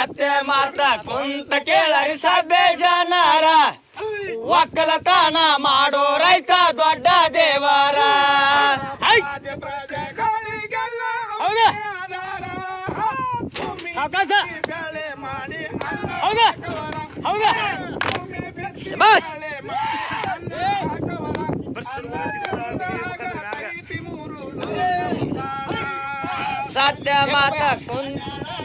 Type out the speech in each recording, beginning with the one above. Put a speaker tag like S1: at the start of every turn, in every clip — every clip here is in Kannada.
S1: ಸತ್ಯ ಮಾತ ಕುಂತ ಕೇಳರಿ ಸಭೆ ಜನರ ಒಕ್ಕಲತನ ಮಾಡೋ ರೈತ ದೊಡ್ಡ ದೇವರ ಐ!
S2: ಪ್ರಜೆಗಳಿಗೆಲ್ಲ
S1: ಹೌದಾ?
S2: ಆಧಾರ. ಭೂಮಿ
S1: ಸಾವ್ಕಾಸ.
S2: ಬೆಳೆ ಮಾಡಿ ಅನ್ನ
S1: ಹೌದಾ?
S2: ಹಾಕವರ.
S1: ಹೌದಾ?
S2: ಭೂಮಿ ಬಿತ್ತಿ
S1: ಶಬಾಷ್.
S2: ಬೆಳೆ ಮಾಡಿ ಅನ್ನ ಹಾಕವರ. ಅನ್ನದಾಗ ಕೈತಿ ಮೂರು ಲೋಕ.
S1: ಸತ್ಯ ಮಾತ ಕುಂತ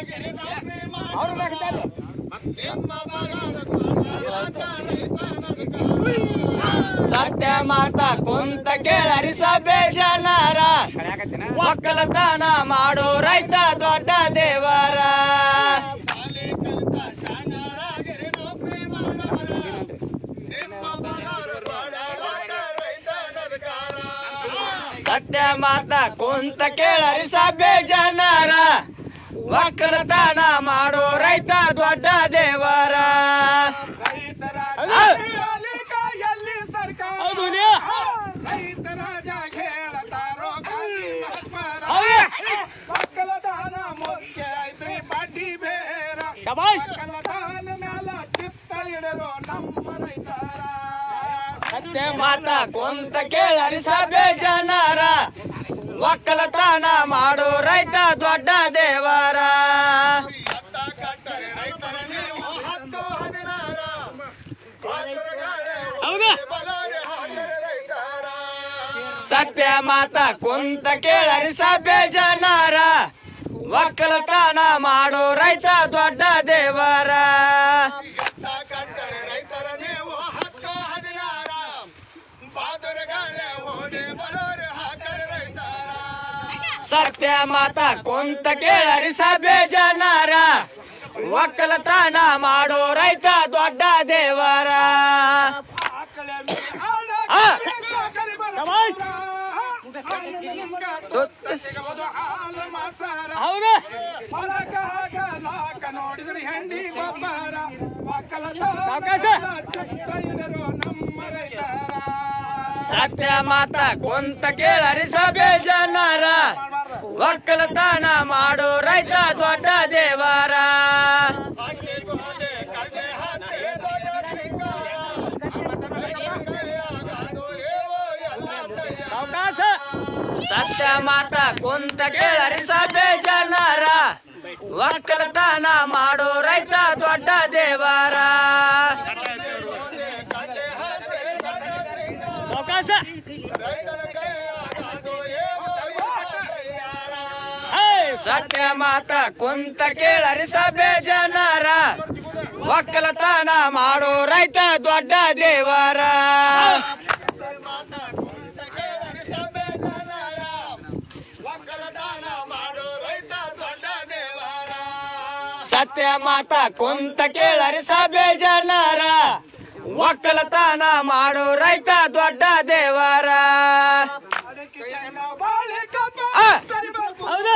S1: ಸತ್ಯ ಮಾತ ಕುಂತ ಕೇಳರಿ ಸಭೆ ಜನರ ಒಕ್ಕಲತನ ಮಾಡೋ ರೈತ ದೊಡ್ಡ ದೇವರ ಸತ್ಯ ಮಾತ ಕುಂತ ಕೇಳರಿ ಸಭೆ ಜನರ ಒಕ್ಕಲತನ ಮಾಡೋ ರೈತ ದೊಡ್ಡ ದೇವರ
S2: ರೈತರ
S1: ಹಾ.
S2: ಕೈಯಲ್ಲಿ ಸರ್ಕಾರ
S1: ಹೌದು ನೀ?
S2: ರೈತ ರಾಜ ಹೇಳ್ತಾರೋ ಗಾಂಧಿ ಮಹಾತ್ಮರ
S1: ಹೌದು.
S2: ಒಕ್ಕಲದಾನ ಮುಖ್ಯ ಐತ್ರಿ ಬಡ್ಡಿ ಬೇರ
S1: ಶಬಾಷ್.
S2: ಒಕ್ಕಲದಾನ ಮ್ಯಾಲ ಚಿತ್ತ ಇಡರೋ ನಮ್ಮ ರೈತರ
S1: ಸತ್ಯ ಮಾತ ಕುಂತ ಕೇಳರಿ ಸಭೆ ಜನರ ಒಕ್ಕಲತನ ಮಾಡೋ ರೈತ ದೊಡ್ಡ ದೇವರ
S2: ಎತ್ತ ಕಟ್ಟರೆ ರೈತರ ನೀವು ಹತ್ತು ಹದಿನಾರ ಬಾಸರ ಗಾಳೆ
S1: ಹೌದಾ?
S2: ಬಲಾರೆ ಹಾಕರೆ ರೈತರ
S1: ಸತ್ಯ ಮಾತ ಕುಂತ ಕೇಳರಿ ಸಭೆ ಜನರ ಒಕ್ಕಲತನ ಮಾಡೋ ರೈತ ದೊಡ್ಡ ದೇವರ
S2: ಎತ್ತ ಕಟ್ಟರೆ ರೈತರ ನೀವು ಹತ್ತು ಹದಿನಾರ ಬಾದರ ಗಾಳೆ ಓಡಿ ಬಲಾರೆ ಹಾಕರೆ ರೈತರ
S1: ಸತ್ಯ ಮಾತ ಕುಂತ ಕೇಳರಿ ಸಭೆ ಜನರ ಒಕ್ಕಲತನ ಮಾಡೋ ರೈತ ದೊಡ್ಡ ದೇವರ ಆ. ಹೌದು
S2: ನೋಡಿದ್ರೆ ಹೆಂಡಿ ಗೊಬ್ಬರ
S1: ಸಾವ್ಕಾಶ.
S2: ನಮ್ಮ ರೈತರ
S1: ಸತ್ಯ ಮಾತ ಕುಂತ ಕೇಳರಿ ಸಭೆ ಜನರ ಒಕ್ಕಲತನ ಮಾಡೋ ರೈತ ದೊಡ್ಡ ದೇವರ
S2: ಹಾಕಿ ಗೋದೆ ಕಡ್ಲೆ ಹಾಕಿ ದೊಡ್ಡ ಸಿಂಗಾರ. ಅಮೃತ ಬೆಳಗಾಗೋದು ಏವೋ ಎಲ್ಲ ತಯ್ಯಾರ.
S1: ಸತ್ಯ ಮಾತ ಕುಂತ ಕೇಳರಿ ಸಭೆ ಜನರ ಒಕ್ಕಲತನ ಮಾಡೋ ರೈತ ದೊಡ್ಡ ದೇವರ
S2: ಗೋದೆ ಕಡ್ಲೆ ಹಾಕಿ ದೊಡ್ಡ ಸಿಂಗಾರ. ರೈತರ ಕೈಯಾಗೋದು ಏವೋ ಎಲ್ಲ ತಯ್ಯಾರ.
S1: ಸತ್ಯ ಮಾತ ಕುಂತ ಕೇಳರಿ ಸಭೆ ಜನರ ಒಕ್ಕಲತನ ಮಾಡೋ ರೈತ ದೊಡ್ಡ ದೇವರ
S2: ಮಾತ ಕುಂತ ಕೇಳರಿ ಸಭೆ ಜನರ. ಒಕ್ಕಲತನ ಮಾಡೋ ರೈತ ದೊಡ್ಡ ದೇವರ
S1: ಸತ್ಯ ಮಾತ ಕುಂತ ಕೇಳರಿ ಸಭೆ ಜನರ ಒಕ್ಕಲತನ ಮಾಡೋ ರೈತ ದೊಡ್ಡ ದೇವರ ಆ. ಹೌದಾ?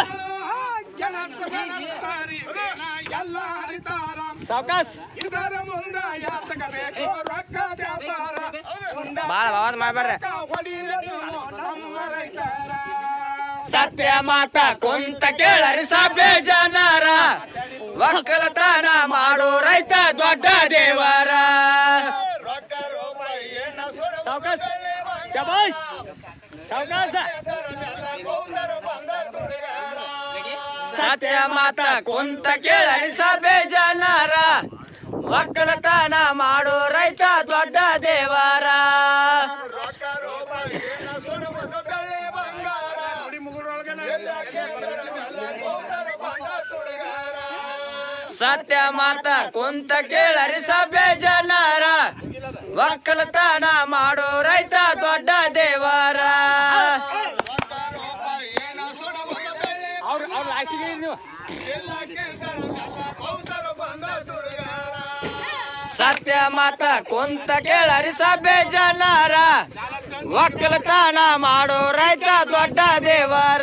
S1: ಸಾವಕಾಶ್
S2: ಇದರ ಮುಂದ ಯಾತಕ ಬೇಕು ರೊಕ್ಕ ವ್ಯಾಪಾರ
S1: ಬಾಳ ಅವಾಜ್ ಮಾಡ್ಬೇಡ್ರಿ
S2: ಹೊಡೀರಿ ನೀವು ನಮ್ಮ ರೈತರ
S1: ಸತ್ಯ ಮಾತ ಕುಂತ ಕೇಳರಿ ಸಭೆ ಜನರ ಒಕ್ಕಲತನ ಮಾಡೋ ರೈತ ದೊಡ್ಡ ದೇವರ
S2: ರೊಕ್ಕ ರೂಪಾಯಿ ಎಣ್ಣ ಸುರ
S1: ಸಾವಕಾಶ್ ಶಬಾಷ್ ಸಾವಕಾಶ
S2: ಗೌಂಡರ ಬಂದ ತುಡಿಗಾರ
S1: ಸತ್ಯ ಮಾತ ಕುಂತ ಕೇಳರಿ ಸಭೆ ಜನರ ಒಕ್ಕಲತನ ಮಾಡೋ ರೈತ ದೊಡ್ಡ ದೇವರ
S2: ರೊಕ್ಕ ರೂಪಾಯಿ ಎಣ್ಣ ಸುರ ಬೆಳ್ಳಿ ಬಂಗಾರ ಎಲ್ಲ ಕ್ಷೇತ್ರದ ಮೇಲೆ ಗೌಂಡರ ಬಂದ ತುಡಿಗಾರ
S1: ಸತ್ಯ ಮಾತ ಕುಂತ ಕೇಳರಿ ಸಭೆ ಜನರ ಒಕ್ಕಲತನ ಮಾಡೋ ರೈತ ದೊಡ್ಡ ದೇವರ
S2: ರೊಕ್ಕ ರೂಪಾಯಿ ಎಣ್ಣ ಸುರ ಬೆಳ್ಳಿ ಎಲ್ಲ ಕ್ಷೇತ್ರದ ಮೇಲೆ ಗೌಂಡರ ಬಂದ ತುಡಿಗಾರ
S1: ಸತ್ಯ ಮಾತ ಕುಂತ ಕೇಳರಿ ಸಭೆ ಜನರ ಒಕ್ಕಲತನ ಮಾಡೋ ರೈತ ದೊಡ್ಡ ದೇವರ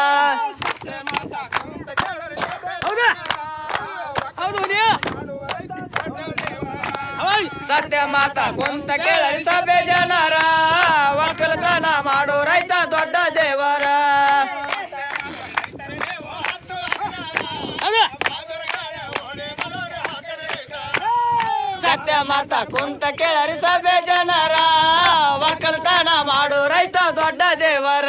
S1: ಸತ್ಯ ಮಾತ ಕುಂತ ಕೇಳರಿ ಸಭೆ ಜನರ ಒಕ್ಕಲತನ ಮಾಡೋ ರೈತ ದೊಡ್ಡ ದೇವರ
S2: ಓಡಿ ಬರೋ
S1: ಮಾತ ಕುಂತ ಕೇಳರಿ ಸಭೆ ಜನರ ಒಕ್ಕಲ್ತನ ಮಾಡು ರೈತ ದೊಡ್ಡ ದೇವರ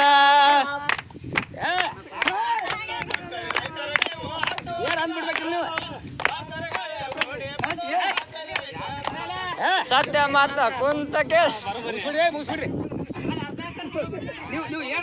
S1: ಸತ್ಯ ಮಾತ ಕುಂತ ಕೇಳ
S3: ನೀವು ನೀವು